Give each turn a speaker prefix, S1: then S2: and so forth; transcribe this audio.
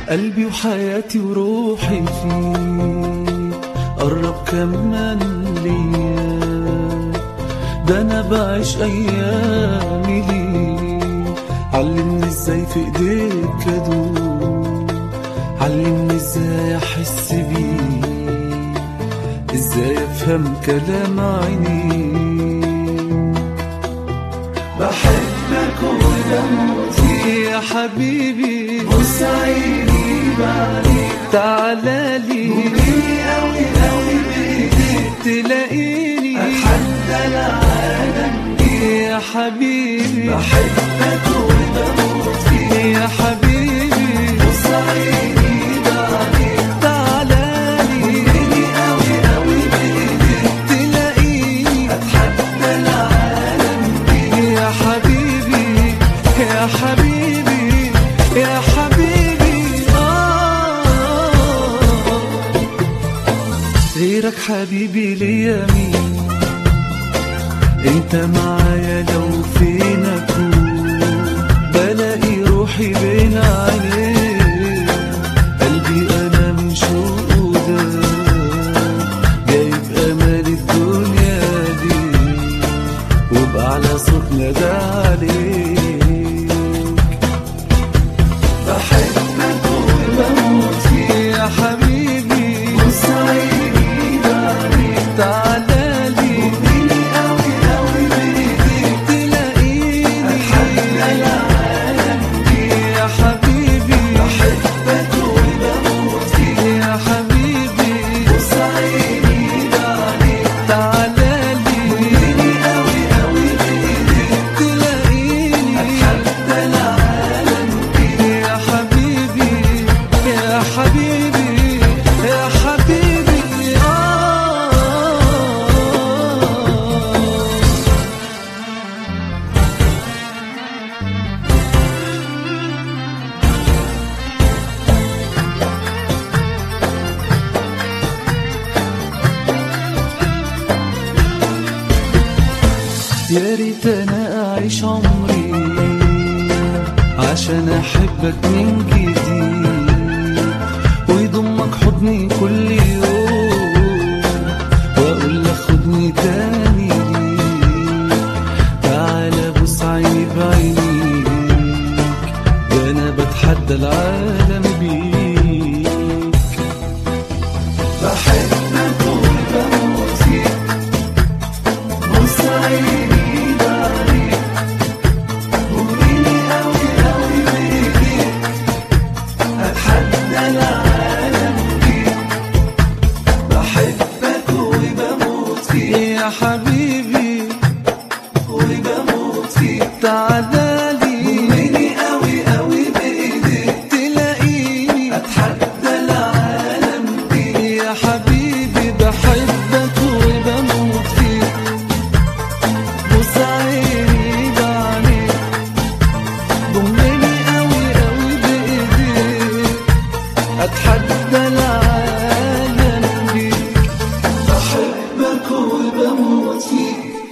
S1: قلبي وحياتي وروحي فيك قرب كمان ليا ده انا بعيش ايامي ليك علمني ازاي في ايديك ادوم علمني ازاي احس بيك ازاي افهم كلام عينيك بحبك وبموت فيك يا حبيبي بص عيني بعديك تعالى لي وبيني قوي قوي بايديك تلاقيني اتحدى العالم يا حبيبي بحبك وبموت فيك يا حبيبي بص عيني بعديك تعالى لي وبيني قوي قوي بايديك تلاقيني اتحدى العالم يا حبيبي يا حبيبي يا حبيبي آه غيرك حبيبي ليا مين انت معايا لو فين اكون بلاقي روحي بين عينيك قلبي انا من شوقه ده جايب امال الدنيا دي وبأعلى صوت نادى عليك بحبك وبموت فيك يا حبيبي بص عيني بعديك تعالى لي وبيني قوي قوي بايديك تلاقيني اتحدى العالم يا حبيبي بحبك وبموت فيك يا حبيبي بص عيني بعديك تعالى لي وبيني قوي قوي بايديك تلاقيني اتحدى العالم يا حبيبي يا حبيبي يا حبيبي آه يا ريت انا اعيش عمري عشان احبك من جديد ويضمك حضني كل يوم واقول لك خدني تاني ليك تعالى بص عيني بعينيك ده انا بتحدى العالم بيك بحبك وبموت فيك بص عيني بعديك وبيني قوي قوي بايديك اتحدى العالم بيك بحبك وبموت فيك يا حبيبي وبموت فيك تعالى لي وبيني قوي قوي بايديك تلاقيني اتحدى العالم بيك يا حبيبي بحبك وبموت فيك بص عيني بعينيك ضمني قوي قوي بايديك اتحدى العالم بيك بحبك وبموت فيك